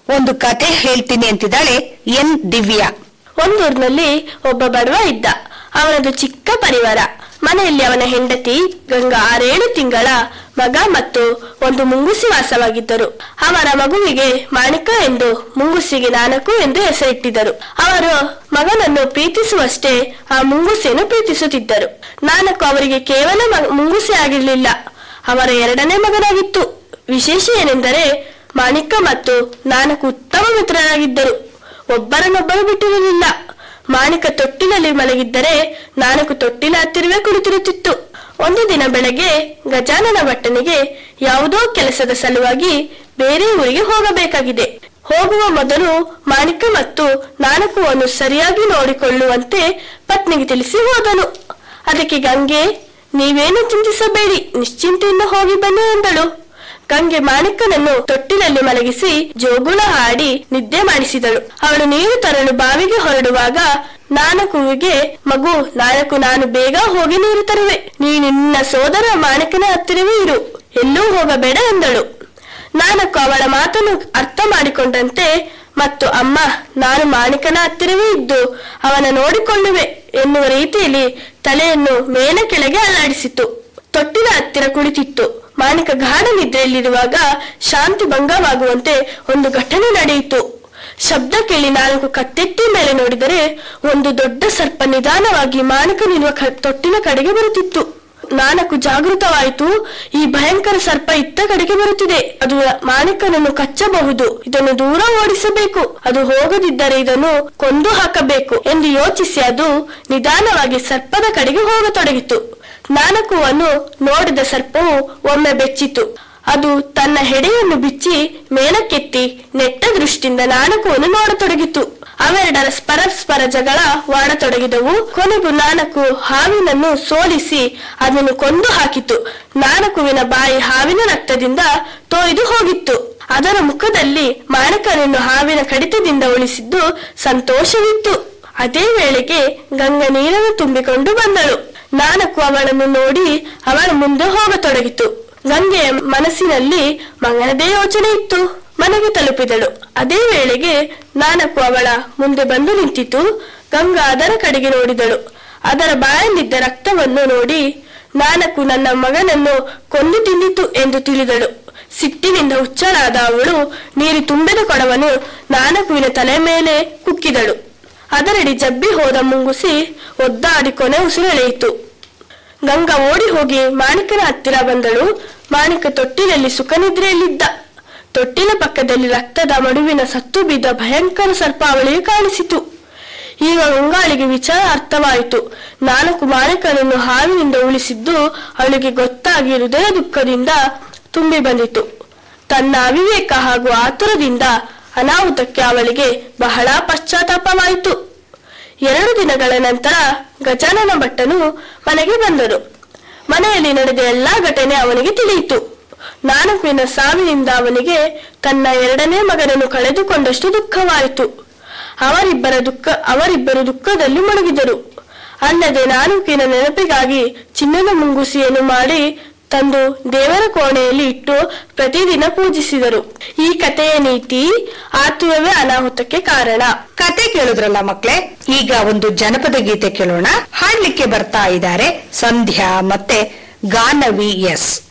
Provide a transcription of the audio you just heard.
ಒಂದು ಕತೆ ಹೇಳ್ತೀನಿ ಅಂತಿದ್ದಾಳೆ ಎನ್ ದಿವ್ಯಾ ಒಂದೂರಿನಲ್ಲಿ ಒಬ್ಬ ಬಡವ ಇದ್ದ ಅವನದು ಚಿಕ್ಕ ಪರಿವಾರ ಮನೆಯಲ್ಲಿ ಅವನ ಹೆಂಡತಿ ಗಂಗಾ ಆರೇಳು ತಿಂಗಳ ಮಗ ಮತ್ತು ಒಂದು ಮುಂಗುಸಿ ವಾಸವಾಗಿದ್ದರು ಅವರ ಮಗುವಿಗೆ ಮಾಣಿಕ ಎಂದು ಮುಂಗುಸಿಗೆ ನಾನಕು ಎಂದು ಹೆಸರಿಟ್ಟಿದ್ದರು ಅವರು ಮಗನನ್ನು ಪ್ರೀತಿಸುವಷ್ಟೇ ಆ ಮುಂಗುಸಿಯನ್ನು ಪ್ರೀತಿಸುತ್ತಿದ್ದರು ನಾನಕು ಅವರಿಗೆ ಕೇವಲ ಮ- ಮುಂಗುಸಿ ಆಗಿರಲಿಲ್ಲ ಅವರ ಎರಡನೇ ಮಗನಾಗಿತ್ತು ವಿಶೇಷ ಏನೆಂದರೆ ಮಾಣಿಕ ಮತ್ತು ನಾನಕು ಉತ್ತಮ ಮಿತ್ರರಾಗಿದ್ದರು ಒಬ್ಬರನ್ನೊಬ್ಬರು ಬಿಟ್ಟಿರಲಿಲ್ಲ ಮಾಣಿಕ ತೊಟ್ಟಿಲಲ್ಲಿ ಮಲಗಿದ್ದರೆ ನಾನಕು ತೊಟ್ಟಿಲ ಹತ್ತಿರವೇ ಕುಳಿತಿರುತ್ತಿತ್ತು ಒಂದು ದಿನ ಬೆಳಗ್ಗೆ ಗಜಾನನ ಭಟ್ಟನಿಗೆ ಯಾವುದೋ ಕೆಲಸದ ಸಲುವಾಗಿ ಬೇರೆ ಊರಿಗೆ ಹೋಗಬೇಕಾಗಿದೆ ಹೋಗುವ ಮೊದಲು ಮಾಣಿಕ ಮತ್ತು ನಾನಕುವನ್ನು ಸರಿಯಾಗಿ ನೋಡಿಕೊಳ್ಳುವಂತೆ ಪತ್ನಿಗೆ ತಿಳಿಸಿ ಹೋದನು ಅದಕ್ಕೆ ಗಂಗೆ ನೀವೇನು ಚಿಂತಿಸಬೇಡಿ ನಿಶ್ಚಿಂತೆಯಿಂದ ಹೋಗಿ ಬನ್ನಿ ಎಂದಳು ಗಂಗೆ ಮಾಣಿಕನನ್ನು ತೊಟ್ಟಿಲಲ್ಲಿ ಮಲಗಿಸಿ ಜೋಗುಳ ಹಾಡಿ ನಿದ್ದೆ ಮಾಡಿಸಿದಳು ಅವಳು ನೀರು ತರಲು ಬಾವಿಗೆ ಹೊರಡುವಾಗ ನಾನಕುವಿಗೆ ಮಗು ನಾನಕು ನಾನು ಬೇಗ ಹೋಗಿ ನೀರು ತರುವೆ ನೀನು ನಿನ್ನ ಸೋದರ ಮಾಣಿಕನ ಹತ್ತಿರವೇ ಇರು ಎಲ್ಲೂ ಹೋಗಬೇಡ ಎಂದಳು ನಾನಕು ಅವಳ ಮಾತನ್ನು ಅರ್ಥ ಮಾಡಿಕೊಂಡಂತೆ ಮತ್ತು ಅಮ್ಮ ನಾನು ಮಾಣಿಕನ ಹತ್ತಿರವೇ ಇದ್ದು ಅವನ ನೋಡಿಕೊಳ್ಳುವೆ ಎನ್ನುವ ರೀತಿಯಲ್ಲಿ ತಲೆಯನ್ನು ಮೇಲೆ ಕೆಳಗೆ ಅಲ್ಲಾಡಿಸಿತು ತೊಟ್ಟಿನ ಹತ್ತಿರ ಕುಳಿತಿತ್ತು ಮಾಣಿಕ ಗಾಢ ನಿದ್ರೆಯಲ್ಲಿರುವಾಗ ಶಾಂತಿ ಭಂಗವಾಗುವಂತೆ ಒಂದು ಘಟನೆ ನಡೆಯಿತು ಶಬ್ದ ಕೇಳಿ ನಾಲ್ಕು ಕತ್ತೆತ್ತಿ ಮೇಲೆ ನೋಡಿದರೆ ಒಂದು ದೊಡ್ಡ ಸರ್ಪ ನಿಧಾನವಾಗಿ ಮಾಣಿಕನಿರುವ ಕ- ತೊಟ್ಟಿನ ಕಡೆಗೆ ಬರುತ್ತಿತ್ತು ನಾಲ್ಕು ಜಾಗೃತವಾಯಿತು ಈ ಭಯಂಕರ ಸರ್ಪ ಇತ್ತ ಕಡೆಗೆ ಬರುತ್ತಿದೆ ಅದು ಮಾಣಿಕನನ್ನು ಕಚ್ಚಬಹುದು ಇದನ್ನು ದೂರ ಓಡಿಸಬೇಕು ಅದು ಹೋಗದಿದ್ದರೆ ಇದನ್ನು ಕೊಂದು ಹಾಕಬೇಕು ಎಂದು ಯೋಚಿಸಿ ಅದು ನಿಧಾನವಾಗಿ ಸರ್ಪದ ಕಡೆಗೆ ಹೋಗತೊಡಗಿತು ನಾನಕುವನ್ನು ನೋಡಿದ ಸರ್ಪವು ಒಮ್ಮೆ ಬೆಚ್ಚಿತು ಅದು ತನ್ನ ಹೆಡೆಯನ್ನು ಬಿಚ್ಚಿ ಮೇಲಕ್ಕೆತ್ತಿ ನೆಟ್ಟ ದೃಷ್ಟಿಯಿಂದ ನಾನಕುವನ್ನು ನೋಡತೊಡಗಿತು ಅವೆರಡರ ಪರಸ್ಪರ ಜಗಳ ವಾಡತೊಡಗಿದವು ಕೊನೆಗೂ ನಾನಕು ಹಾವಿನನ್ನು ಸೋಲಿಸಿ ಅದನ್ನು ಕೊಂದು ಹಾಕಿತು ನಾನಕುವಿನ ಬಾಯಿ ಹಾವಿನ ರಕ್ತದಿಂದ ತೋಯ್ದು ಹೋಗಿತ್ತು ಅದರ ಮುಖದಲ್ಲಿ ಮಾಣಕನನ್ನು ಹಾವಿನ ಕಡಿತದಿಂದ ಉಳಿಸಿದ್ದು ಸಂತೋಷವಿತ್ತು ಅದೇ ವೇಳೆಗೆ ಗಂಗ ನೀರನ್ನು ತುಂಬಿಕೊಂಡು ಬಂದಳು ನಾನಕು ಅವಳನ್ನು ನೋಡಿ ಅವಳ ಮುಂದೆ ಹೋಗತೊಡಗಿತು ಗಂಗೆಯ ಮನಸ್ಸಿನಲ್ಲಿ ಮಂಗನದೇ ಯೋಚನೆ ಇತ್ತು ಮನೆಗೆ ತಲುಪಿದಳು ಅದೇ ವೇಳೆಗೆ ನಾನಕು ಅವಳ ಮುಂದೆ ಬಂದು ನಿಂತಿತು ಗಂಗಾ ಅದರ ಕಡೆಗೆ ನೋಡಿದಳು ಅದರ ಬಾಯಲ್ಲಿದ್ದ ರಕ್ತವನ್ನು ನೋಡಿ ನಾನಕು ನನ್ನ ಮಗನನ್ನು ಕೊಂದು ತಿಂದಿತು ಎಂದು ತಿಳಿದಳು ಸಿಟ್ಟಿನಿಂದ ಹುಚ್ಚರಾದ ಅವಳು ನೀರು ತುಂಬಿದ ಕೊಡವನ್ನು ನಾನಕುವಿನ ತಲೆ ಮೇಲೆ ಕುಕ್ಕಿದಳು ಅದರಡಿ ಜಬ್ಬಿ ಹೋದ ಮುಂಗುಸಿ ಒದ್ದಾಡಿ ಕೊನೆ ಉಸಿರೆಳೆಯಿತು ಗಂಗಾ ಓಡಿ ಹೋಗಿ ಮಾಣಿಕನ ಹತ್ತಿರ ಬಂದಳು ಮಾಣಿಕ ತೊಟ್ಟಿಲಲ್ಲಿ ಸುಖನಿದ್ರೆಯಲ್ಲಿದ್ದ ತೊಟ್ಟಿಲ ಪಕ್ಕದಲ್ಲಿ ರಕ್ತದ ಮಡುವಿನ ಸತ್ತು ಬಿದ್ದ ಭಯಂಕರ ಸರ್ಪ ಅವಳಿಗೆ ಕಾಣಿಸಿತು ಈಗ ಗಂಗಾಳಿಗೆ ವಿಚಾರ ಅರ್ಥವಾಯಿತು ನಾಲ್ಕು ಮಾಣಿಕನನ್ನು ಹಾವಿನಿಂದ ಉಳಿಸಿದ್ದು ಅವಳಿಗೆ ಗೊತ್ತಾಗಿ ಹೃದಯ ದುಃಖದಿಂದ ತುಂಬಿ ಬಂದಿತು ತನ್ನ ಅವಿವೇಕ ಹಾಗೂ ಆತುರದಿಂದ ಅನಾಹುತಕ್ಕೆ ಅವಳಿಗೆ ಬಹಳ ಪಶ್ಚಾತ್ತಾಪವಾಯಿತು ಎರಡು ದಿನಗಳ ನಂತರ ಗಜಾನನ ಭಟ್ಟನು ಮನೆಗೆ ಬಂದನು ಮನೆಯಲ್ಲಿ ನಡೆದ ಎಲ್ಲಾ ಘಟನೆ ಅವನಿಗೆ ತಿಳಿಯಿತು ನಾನಕುವಿನ ಸಾವಿನಿಂದ ಅವನಿಗೆ ತನ್ನ ಎರಡನೇ ಮಗನನ್ನು ಕಳೆದುಕೊಂಡಷ್ಟು ದುಃಖವಾಯಿತು ಅವರಿಬ್ಬರ ದುಃಖ ಅವರಿಬ್ಬರು ದುಃಖದಲ್ಲಿ ಮುಳುಗಿದರು ಅಲ್ಲದೆ ನಾನೂಕಿನ ನೆನಪಿಗಾಗಿ ಚಿನ್ನದ ಮುಂಗುಸಿಯನ್ನು ಮಾಡಿ ತಂದು ದೇವರ ಕೋಣೆಯಲ್ಲಿ ಇಟ್ಟು ಪ್ರತಿದಿನ ಪೂಜಿಸಿದರು ಈ ಕಥೆಯ ನೀತಿ ಆತುರವೇ ಅನಾಹುತಕ್ಕೆ ಕಾರಣ ಕತೆ ಕೇಳಿದ್ರಲ್ಲ ಮಕ್ಳೇ ಈಗ ಒಂದು ಜನಪದ ಗೀತೆ ಕೇಳೋಣ ಹಾಡ್ಲಿಕ್ಕೆ ಬರ್ತಾ ಇದ್ದಾರೆ ಸಂಧ್ಯಾ ಮತ್ತೆ ಗಾನವಿ ಎಸ್